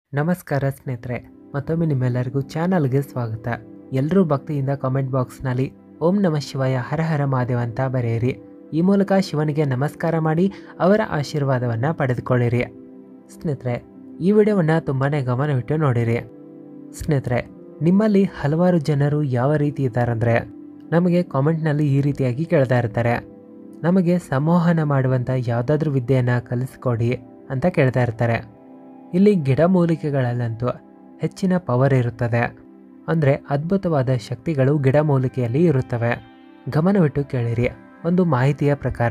ನಮಸ್ಕಾರ ಸ್ನೇಹಿತರೆ ಮತ್ತೊಮ್ಮೆ ನಿಮ್ಮೆಲ್ಲರಿಗೂ ಚಾನಲ್ಗೆ ಸ್ವಾಗತ ಎಲ್ಲರೂ ಭಕ್ತಿಯಿಂದ ಕಾಮೆಂಟ್ ಬಾಕ್ಸ್ನಲ್ಲಿ ಓಂ ನಮ ಶಿವಾಯ ಹರ ಹರ ಮಹಾದೇವ ಅಂತ ಬರೆಯಿರಿ ಈ ಮೂಲಕ ಶಿವನಿಗೆ ನಮಸ್ಕಾರ ಮಾಡಿ ಅವರ ಆಶೀರ್ವಾದವನ್ನು ಪಡೆದುಕೊಳ್ಳಿರಿ ಸ್ನೇಹಿತರೆ ಈ ವಿಡಿಯೋವನ್ನು ತುಂಬಾ ಗಮನವಿಟ್ಟು ನೋಡಿರಿ ಸ್ನೇಹಿತರೆ ನಿಮ್ಮಲ್ಲಿ ಹಲವಾರು ಜನರು ಯಾವ ರೀತಿ ಇದ್ದಾರಂದರೆ ನಮಗೆ ಕಾಮೆಂಟ್ನಲ್ಲಿ ಈ ರೀತಿಯಾಗಿ ಕೇಳ್ತಾ ಇರ್ತಾರೆ ನಮಗೆ ಸಂವಹನ ಮಾಡುವಂಥ ಯಾವುದಾದ್ರೂ ವಿದ್ಯೆಯನ್ನು ಕಲಿಸ್ಕೊಡಿ ಅಂತ ಕೇಳ್ತಾ ಇರ್ತಾರೆ ಇಲ್ಲಿ ಗಿಡಮೂಲಿಕೆಗಳಲ್ಲಂತೂ ಹೆಚ್ಚಿನ ಪವರ್ ಇರುತ್ತದೆ ಅಂದರೆ ಅದ್ಭುತವಾದ ಶಕ್ತಿಗಳು ಗಿಡಮೂಲಿಕೆಯಲ್ಲಿ ಇರುತ್ತವೆ ಗಮನವಿಟ್ಟು ಕೇಳಿರಿ ಒಂದು ಮಾಹಿತಿಯ ಪ್ರಕಾರ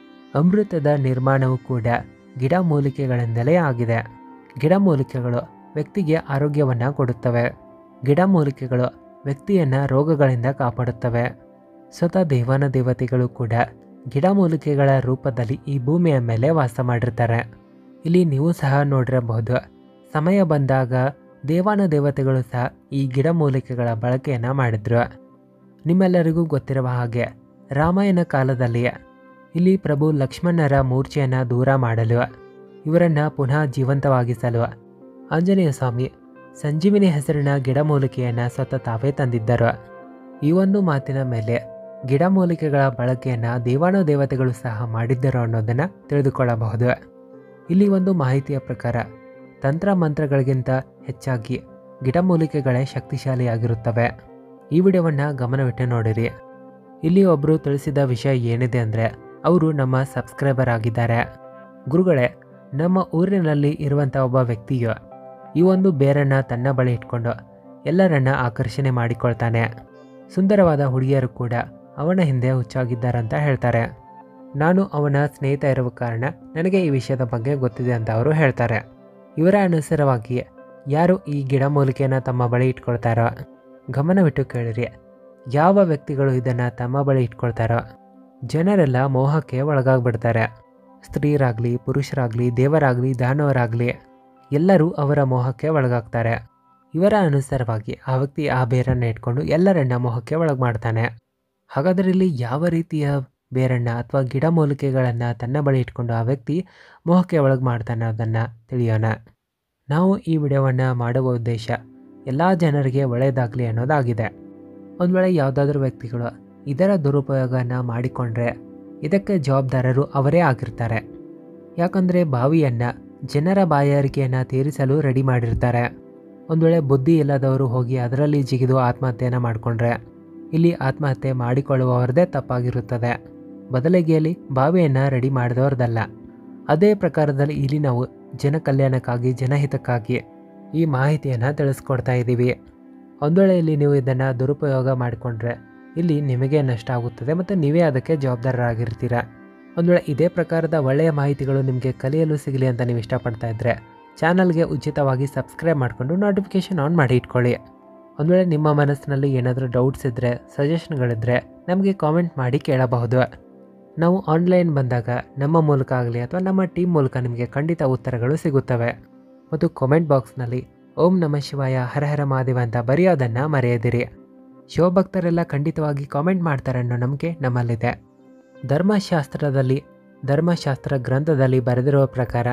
ಅಮೃತದ ನಿರ್ಮಾಣವು ಕೂಡ ಗಿಡಮೂಲಿಕೆಗಳಿಂದಲೇ ಆಗಿದೆ ಗಿಡಮೂಲಿಕೆಗಳು ವ್ಯಕ್ತಿಗೆ ಆರೋಗ್ಯವನ್ನು ಕೊಡುತ್ತವೆ ಗಿಡಮೂಲಿಕೆಗಳು ವ್ಯಕ್ತಿಯನ್ನು ರೋಗಗಳಿಂದ ಕಾಪಾಡುತ್ತವೆ ಸ್ವತಃ ದೇವಾನ ದೇವತೆಗಳು ಕೂಡ ಗಿಡಮೂಲಿಕೆಗಳ ರೂಪದಲ್ಲಿ ಈ ಭೂಮಿಯ ಮೇಲೆ ವಾಸ ಮಾಡಿರ್ತಾರೆ ಇಲ್ಲಿ ನೀವು ಸಹ ನೋಡಿರಬಹುದು ಸಮಯ ಬಂದಾಗ ದೇವಾನ ದೇವತೆಗಳು ಸಹ ಈ ಗಿಡಮೂಲಿಕೆಗಳ ಬಳಕೆಯನ್ನು ಮಾಡಿದ್ರು ನಿಮ್ಮೆಲ್ಲರಿಗೂ ಗೊತ್ತಿರುವ ಹಾಗೆ ರಾಮಾಯಣ ಕಾಲದಲ್ಲಿ ಇಲ್ಲಿ ಪ್ರಭು ಲಕ್ಷ್ಮಣರ ಮೂರ್ಛೆಯನ್ನು ದೂರ ಮಾಡಲು ಇವರನ್ನು ಪುನಃ ಜೀವಂತವಾಗಿಸಲು ಆಂಜನೇಯ ಸ್ವಾಮಿ ಸಂಜೀವಿನಿ ಹೆಸರಿನ ಗಿಡಮೂಲಿಕೆಯನ್ನು ಸ್ವತಃ ತಾವೇ ತಂದಿದ್ದರು ಈ ಒಂದು ಮಾತಿನ ಮೇಲೆ ಗಿಡಮೂಲಿಕೆಗಳ ಬಳಕೆಯನ್ನು ದೇವಾನು ದೇವತೆಗಳು ಸಹ ಮಾಡಿದ್ದರು ಅನ್ನೋದನ್ನು ತಿಳಿದುಕೊಳ್ಳಬಹುದು ಇಲ್ಲಿ ಒಂದು ಮಾಹಿತಿಯ ಪ್ರಕಾರ ತಂತ್ರ ಮಂತ್ರಗಳಿಗಿಂತ ಹೆಚ್ಚಾಗಿ ಗಿಡಮೂಲಿಕೆಗಳೇ ಶಕ್ತಿಶಾಲಿಯಾಗಿರುತ್ತವೆ ಈ ವಿಡಿಯೋವನ್ನು ಗಮನವಿಟ್ಟು ನೋಡಿರಿ ಇಲ್ಲಿ ಒಬ್ಬರು ತಿಳಿಸಿದ ವಿಷಯ ಏನಿದೆ ಅಂದರೆ ಅವರು ನಮ್ಮ ಸಬ್ಸ್ಕ್ರೈಬರ್ ಆಗಿದ್ದಾರೆ ಗುರುಗಳೇ ನಮ್ಮ ಊರಿನಲ್ಲಿ ಇರುವಂಥ ಒಬ್ಬ ವ್ಯಕ್ತಿಯು ಈ ಒಂದು ಬೇರನ್ನು ತನ್ನ ಬಳಿ ಇಟ್ಕೊಂಡು ಎಲ್ಲರನ್ನ ಆಕರ್ಷಣೆ ಮಾಡಿಕೊಳ್ತಾನೆ ಸುಂದರವಾದ ಹುಡುಗಿಯರು ಕೂಡ ಅವನ ಹಿಂದೆ ಹುಚ್ಚಾಗಿದ್ದಾರಂತ ಹೇಳ್ತಾರೆ ನಾನು ಅವನ ಸ್ನೇಹಿತ ಇರುವ ಕಾರಣ ನನಗೆ ಈ ವಿಷಯದ ಬಗ್ಗೆ ಗೊತ್ತಿದೆ ಅಂತ ಅವರು ಹೇಳ್ತಾರೆ ಇವರ ಅನುಸಾರವಾಗಿ ಯಾರು ಈ ಗಿಡಮೂಲಿಕೆಯನ್ನು ತಮ್ಮ ಬಳಿ ಇಟ್ಕೊಳ್ತಾರೋ ಗಮನವಿಟ್ಟು ಕೇಳಿರಿ ಯಾವ ವ್ಯಕ್ತಿಗಳು ಇದನ್ನು ತಮ್ಮ ಬಳಿ ಇಟ್ಕೊಳ್ತಾರೋ ಜನರೆಲ್ಲ ಮೋಹಕ್ಕೆ ಒಳಗಾಗ್ಬಿಡ್ತಾರೆ ಸ್ತ್ರೀಯರಾಗಲಿ ಪುರುಷರಾಗಲಿ ದೇವರಾಗಲಿ ದಾನವರಾಗಲಿ ಎಲ್ಲರೂ ಅವರ ಮೋಹಕ್ಕೆ ಒಳಗಾಗ್ತಾರೆ ಇವರ ಅನುಸಾರವಾಗಿ ಆ ವ್ಯಕ್ತಿ ಆ ಬೇರನ್ನು ಇಟ್ಕೊಂಡು ಎಲ್ಲರನ್ನ ಮೋಹಕ್ಕೆ ಒಳಗೆ ಮಾಡ್ತಾನೆ ಹಾಗಾದರೆ ಇಲ್ಲಿ ಯಾವ ರೀತಿಯ ಬೇರನ್ನು ಅಥವಾ ಗಿಡಮೂಲಿಕೆಗಳನ್ನು ತನ್ನ ಬಳಿ ಇಟ್ಕೊಂಡು ಆ ವ್ಯಕ್ತಿ ಮೋಹಕ್ಕೆ ಒಳಗೆ ಮಾಡ್ತಾನೆ ಅದನ್ನು ತಿಳಿಯೋಣ ನಾವು ಈ ವಿಡಿಯೋವನ್ನು ಮಾಡುವ ಉದ್ದೇಶ ಎಲ್ಲ ಜನರಿಗೆ ಒಳ್ಳೆಯದಾಗಲಿ ಅನ್ನೋದಾಗಿದೆ ಒಂದು ವೇಳೆ ಯಾವುದಾದ್ರೂ ವ್ಯಕ್ತಿಗಳು ಇದರ ದುರುಪಯೋಗನ ಮಾಡಿಕೊಂಡ್ರೆ ಇದಕ್ಕೆ ಜವಾಬ್ದಾರರು ಅವರೇ ಆಗಿರ್ತಾರೆ ಯಾಕಂದರೆ ಬಾವಿಯನ್ನು ಜನರ ಬಾಯಾರಿಕೆಯನ್ನು ತೀರಿಸಲು ರೆಡಿ ಮಾಡಿರ್ತಾರೆ ಒಂದು ವೇಳೆ ಬುದ್ಧಿ ಇಲ್ಲದವರು ಹೋಗಿ ಅದರಲ್ಲಿ ಜಿಗಿದು ಆತ್ಮಹತ್ಯೆಯನ್ನು ಮಾಡಿಕೊಂಡ್ರೆ ಇಲ್ಲಿ ಆತ್ಮಹತ್ಯೆ ಮಾಡಿಕೊಳ್ಳುವವರದೇ ತಪ್ಪಾಗಿರುತ್ತದೆ ಬದಲಿಗೆ ಇಲ್ಲಿ ಬಾವಿಯನ್ನು ರೆಡಿ ಮಾಡಿದವ್ರದಲ್ಲ ಅದೇ ಪ್ರಕಾರದಲ್ಲಿ ಇಲ್ಲಿ ನಾವು ಜನ ಕಲ್ಯಾಣಕ್ಕಾಗಿ ಜನಹಿತಕ್ಕಾಗಿ ಈ ಮಾಹಿತಿಯನ್ನು ತಿಳಿಸ್ಕೊಡ್ತಾ ಇದ್ದೀವಿ ಒಂದು ವೇಳೆ ಇಲ್ಲಿ ನೀವು ಇದನ್ನು ದುರುಪಯೋಗ ಮಾಡಿಕೊಂಡ್ರೆ ಇಲ್ಲಿ ನಿಮಗೆ ನಷ್ಟ ಆಗುತ್ತದೆ ಮತ್ತು ನೀವೇ ಅದಕ್ಕೆ ಜವಾಬ್ದಾರರಾಗಿರ್ತೀರ ಒಂದು ವೇಳೆ ಇದೇ ಪ್ರಕಾರದ ಒಳ್ಳೆಯ ಮಾಹಿತಿಗಳು ನಿಮಗೆ ಕಲಿಯಲು ಸಿಗಲಿ ಅಂತ ನೀವು ಇಷ್ಟಪಡ್ತಾ ಇದ್ದರೆ ಚಾನಲ್ಗೆ ಉಚಿತವಾಗಿ ಸಬ್ಸ್ಕ್ರೈಬ್ ಮಾಡಿಕೊಂಡು ನೋಟಿಫಿಕೇಷನ್ ಆನ್ ಮಾಡಿ ಇಟ್ಕೊಳ್ಳಿ ಒಂದು ವೇಳೆ ನಿಮ್ಮ ಮನಸ್ಸಿನಲ್ಲಿ ಏನಾದರೂ ಡೌಟ್ಸ್ ಇದ್ದರೆ ಸಜೆಷನ್ಗಳಿದ್ದರೆ ನಮಗೆ ಕಾಮೆಂಟ್ ಮಾಡಿ ಕೇಳಬಹುದು ನಾವು ಆನ್ಲೈನ್ ಬಂದಾಗ ನಮ್ಮ ಮೂಲಕ ಆಗಲಿ ಅಥವಾ ನಮ್ಮ ಟೀಮ್ ಮೂಲಕ ನಿಮಗೆ ಖಂಡಿತ ಉತ್ತರಗಳು ಸಿಗುತ್ತವೆ ಮತ್ತು ಕಾಮೆಂಟ್ ಬಾಕ್ಸ್ನಲ್ಲಿ ಓಂ ನಮ ಶಿವಾಯ ಹರ ಹರ ಮಹಾದೇವ ಅಂತ ಬರೆಯೋದನ್ನು ಮರೆಯದಿರಿ ಶಿವಭಕ್ತರೆಲ್ಲ ಖಂಡಿತವಾಗಿ ಕಾಮೆಂಟ್ ಮಾಡ್ತಾರೆ ಅನ್ನೋ ನಂಬಿಕೆ ನಮ್ಮಲ್ಲಿದೆ ಧರ್ಮಶಾಸ್ತ್ರದಲ್ಲಿ ಧರ್ಮಶಾಸ್ತ್ರ ಗ್ರಂಥದಲ್ಲಿ ಬರೆದಿರುವ ಪ್ರಕಾರ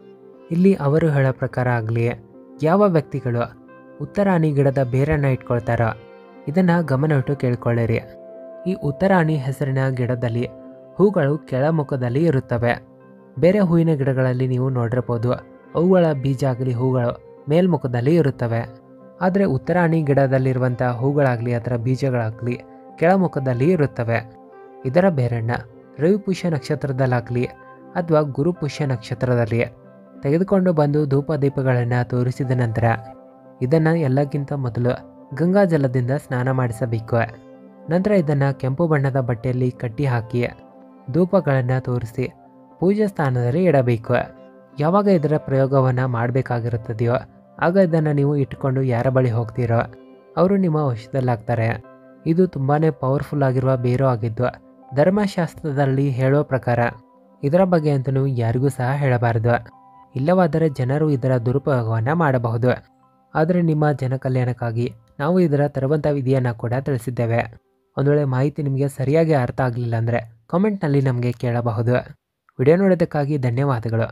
ಇಲ್ಲಿ ಅವರು ಹೇಳೋ ಪ್ರಕಾರ ಆಗಲಿ ಯಾವ ವ್ಯಕ್ತಿಗಳು ಉತ್ತರಾಣಿ ಗಿಡದ ಬೇರನ್ನು ಇಟ್ಕೊಳ್ತಾರೋ ಇದನ್ನು ಗಮನವಿಟ್ಟು ಕೇಳ್ಕೊಳ್ಳಿರಿ ಈ ಉತ್ತರಾಣಿ ಹೆಸರಿನ ಗಿಡದಲ್ಲಿ ಹೂಗಳು ಕೆಳಮುಖದಲ್ಲಿ ಇರುತ್ತವೆ ಬೇರೆ ಹೂವಿನ ಗಿಡಗಳಲ್ಲಿ ನೀವು ನೋಡಿರ್ಬೋದು ಅವುಗಳ ಬೀಜ ಆಗಲಿ ಹೂಗಳು ಮೇಲ್ಮುಖದಲ್ಲಿ ಇರುತ್ತವೆ ಆದರೆ ಉತ್ತರಾಣಿ ಗಿಡದಲ್ಲಿರುವಂಥ ಹೂಗಳಾಗಲಿ ಅದರ ಬೀಜಗಳಾಗಲಿ ಕೆಳಮುಖದಲ್ಲಿ ಇರುತ್ತವೆ ಇದರ ಬೇರನ್ನು ರವಿಪುಷ್ಯ ನಕ್ಷತ್ರದಲ್ಲಾಗಲಿ ಅಥವಾ ಗುರುಪುಷ್ಯ ನಕ್ಷತ್ರದಲ್ಲಿ ತೆಗೆದುಕೊಂಡು ಬಂದು ಧೂಪ ದೀಪಗಳನ್ನು ತೋರಿಸಿದ ನಂತರ ಇದನ್ನು ಎಲ್ಲಕ್ಕಿಂತ ಮೊದಲು ಗಂಗಾ ಜಲದಿಂದ ಸ್ನಾನ ಮಾಡಿಸಬೇಕು ನಂತರ ಇದನ್ನು ಕೆಂಪು ಬಣ್ಣದ ಬಟ್ಟೆಯಲ್ಲಿ ಕಟ್ಟಿ ಹಾಕಿ ಧೂಪಗಳನ್ನು ತೋರಿಸಿ ಪೂಜಾ ಸ್ಥಾನದಲ್ಲಿ ಇಡಬೇಕು ಯಾವಾಗ ಇದರ ಪ್ರಯೋಗವನ್ನು ಮಾಡಬೇಕಾಗಿರುತ್ತದೆಯೋ ಆಗ ಇದನ್ನು ನೀವು ಇಟ್ಕೊಂಡು ಯಾರ ಬಳಿ ಹೋಗ್ತೀರೋ ಅವರು ನಿಮ್ಮ ವಶದಲ್ಲಾಗ್ತಾರೆ ಇದು ತುಂಬಾ ಪವರ್ಫುಲ್ ಆಗಿರುವ ಬೇರು ಆಗಿದ್ದು ಧರ್ಮಶಾಸ್ತ್ರದಲ್ಲಿ ಹೇಳೋ ಪ್ರಕಾರ ಇದರ ಬಗ್ಗೆ ಅಂತೂ ನೀವು ಯಾರಿಗೂ ಸಹ ಹೇಳಬಾರದು ಇಲ್ಲವಾದರೆ ಜನರು ಇದರ ದುರುಪಯೋಗವನ್ನು ಮಾಡಬಹುದು ಆದರೆ ನಿಮ್ಮ ಜನ ಕಲ್ಯಾಣಕ್ಕಾಗಿ ನಾವು ಇದರ ತರುವಂಥ ವಿಧಿಯನ್ನು ಕೂಡ ತಿಳಿಸಿದ್ದೇವೆ ಒಂದು ವೇಳೆ ಮಾಹಿತಿ ನಿಮಗೆ ಸರಿಯಾಗಿ ಅರ್ಥ ಆಗಲಿಲ್ಲ ಅಂದರೆ ಕಾಮೆಂಟ್ನಲ್ಲಿ ನಮಗೆ ಕೇಳಬಹುದು ವಿಡಿಯೋ ನೋಡೋದಕ್ಕಾಗಿ ಧನ್ಯವಾದಗಳು